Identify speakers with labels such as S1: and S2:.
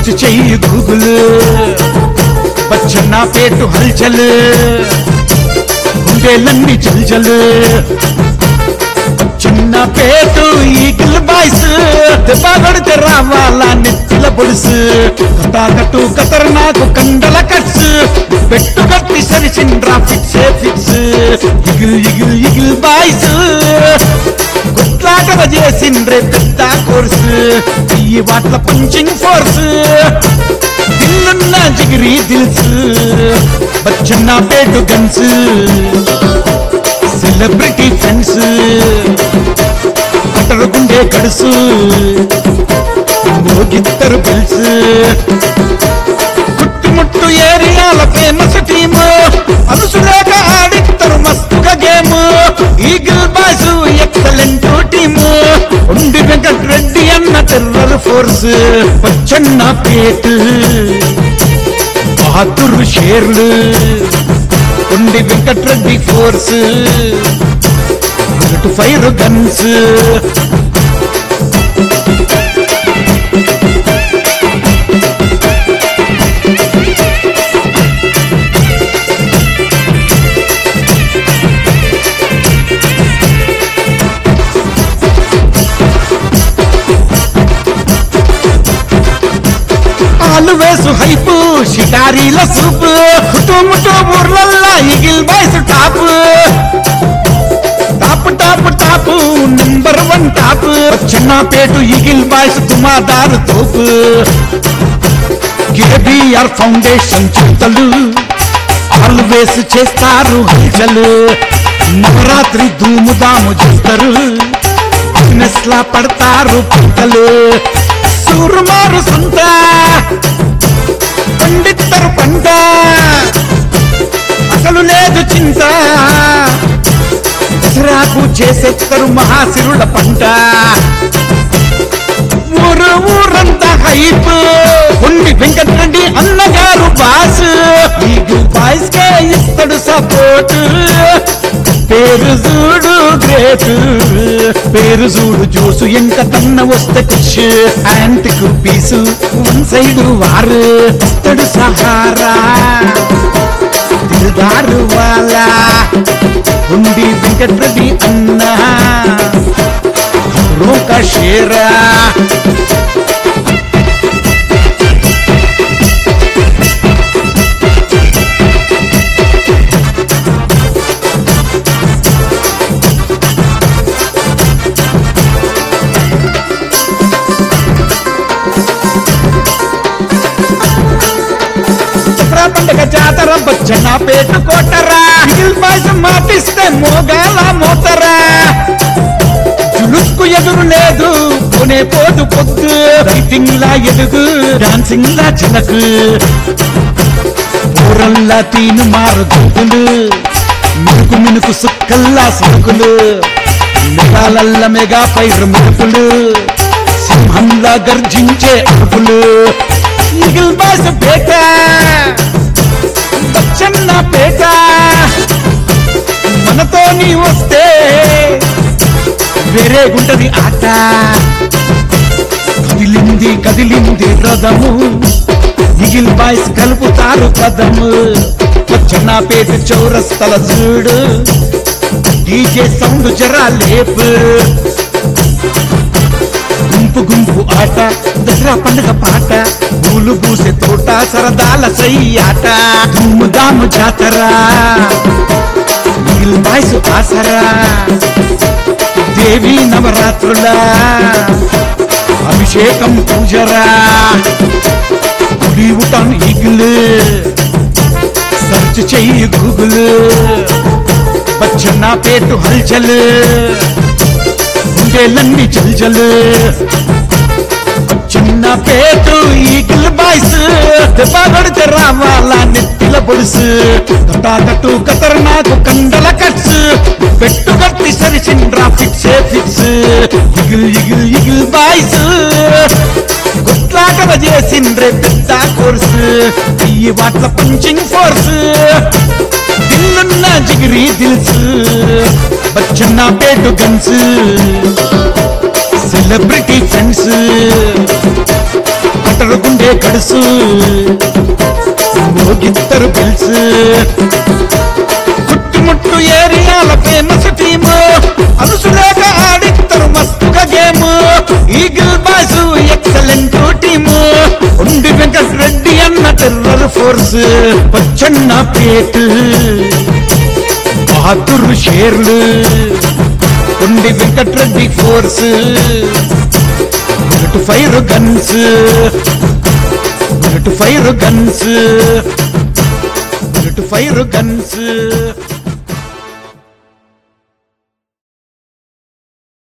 S1: search చెయ్యి Google బచ్చన్న పేటు హల్చల్ గుండెలన్నీ చల్చల్ చిన్న పేటు ఈగిల్ బాయ్స్ దెబ్బ కొడితే రావాలా నెత్తిల పొడుసు కట్టు కతర్ నాకు కండల కట్స్ పెట్టు కట్టి సరిచిండ్రా fix fix eagle eagle eagle boys గుట్లాటవ చేసిండ్రే పెద్ద కోర్స్ ఈ వాట్ల పంచింగ్ ఫోర్స్ దిల్లున్న జిగిరి దిల్స్ బచ్చన్న పేటు గన్స్ సెలబ్రిటీ ఫ్రెండ్స్ గుండె కడుసు మోగిద్దరు బెల్స్ గుట్టుముట్టు ఏరియాల ఫేమస్ టీమ్ అలుసులేక ఆడిద్దరు మస్తుగా game eagle boys excellent team ఉండి వెంకట్ రెడ్డి అన్న టెర్రర్ ఫోర్స్ పచ్చన్న పేటు బహదూర్ షేర్లు ఉండి వెంకట్రెడ్డి ఫోర్స్ అటు ఫైర్ గన్స్ ఆలు వేసు హైపు షికారీల సూపు కుటుంబతో ఊర్లల్లా eagle boys top top top top number one top చిన్న పేటు ఇగిల్ బాయ్స్ తుమాదారు తోపు కేబిఆర్ ఫౌండేషన్ చింతలు ఆల్వేస్ చేస్తారు హల్చలు నవరాత్రి ధూముదాము చేస్తారు బిజినెస్ లా పడతారు పంటలు సూరుమారు సొంత పండిత్తరు పంట అసలు లేదు చింత దసరాకు చేసేస్తారు మహాశిరుల పంట ఊరు ఊరంతా హైప్ ఉండి వెంకటరెడ్డి అన్నగారు బాస్ మీకు బాయ్స్ కే ఇస్తాడు సపోర్ట్ పేరు చూడు గ్రేట్ పేరు చూడు జోసు ఎంక తన్న వస్తే కుష్ యాంటిక్ పీసు వన్ సైడ్ వారు ఇస్తాడు సహారా దిల్దారు వాలా ఉండి వెంకటరెడ్డి అన్నా రోక షేరా దసరా పండుగ జాతర బచ్చన పేటు కోటరా దిల్ బాయ్స్ మాటిస్తే మోగాల మోతరా జులుస్కు ఎదురు లేదు కొనే పోదు పొద్దు రైటింగ్ లా ఎదుగు డాన్సింగ్ లా చినకు ఊరల్లా తీను మారు దుబ్బులు మినుకు మినుకు సుక్కల్లా సుక్కులు మెగాలల్ల మెగా పైరు మెరుపులు సింహంలా గర్జించే అరుపులు ఈగిల్ బాస్ పేట బచ్చన్న పేట మనతో నీ వస్తే వేరే గుంటది ఆట కదిలింది కదిలింది రథము మిగిల్ బాయ్స్ కలుపుతారు పదము వచ్చిన పేట చౌరస్తల చూడు డీజే సౌండ్ జరా లేపు గుంపు గుంపు ఆట దసరా పండుగ పాట పూలు పూసే తోట సరదాల సై ఆట ధూముదాము జాతర మిగిల్ బాయ్స్ ఆసరా దేవి నవరాత్రుల అభిషేకం పూజరా గుడి ఉటాన్ ఈగులు సర్చ్ చెయ్యి గూగుల్ బచ్చన్న పేటు హల్చల్ గుండెలన్నీ చల్చల్ చిన్న పేటు ఈగిల్ బాయ్స్ దెబ్బ కొడితే రావాలా నెత్తిల పొడుసు కట్టు కతర్ నాకు కండల కట్స్ పెట్టు కట్టి సరిచిండ్రా fix fix eagle eagle eagle boys గుట్లాటవ చేసిండ్రే పెద్ద కోర్స్ ఈ వాట్ల పంచింగ్ ఫోర్స్ దిల్లున్న జిగిరి దిల్స్ బచ్చన్న పేటు గన్స్ సెలబ్రిటీ ఫ్రెండ్స్ గుండె ఆడే కడుసు మోగిద్దరు పిల్స్ చుట్టుముట్టు ఏరియాల ఫేమస్ టీమ్ అరుసులేక ఆడిద్దరు మస్తుగా game eagle boys excellent team ఉండి వెంకట రెడ్డి అన్న టెర్రర్ ఫోర్స్ పచ్చన్న పేట్ బహాదురు షేర్లు ఉండి Venkatreddy force bullet fire guns bullet fire guns bullet fire guns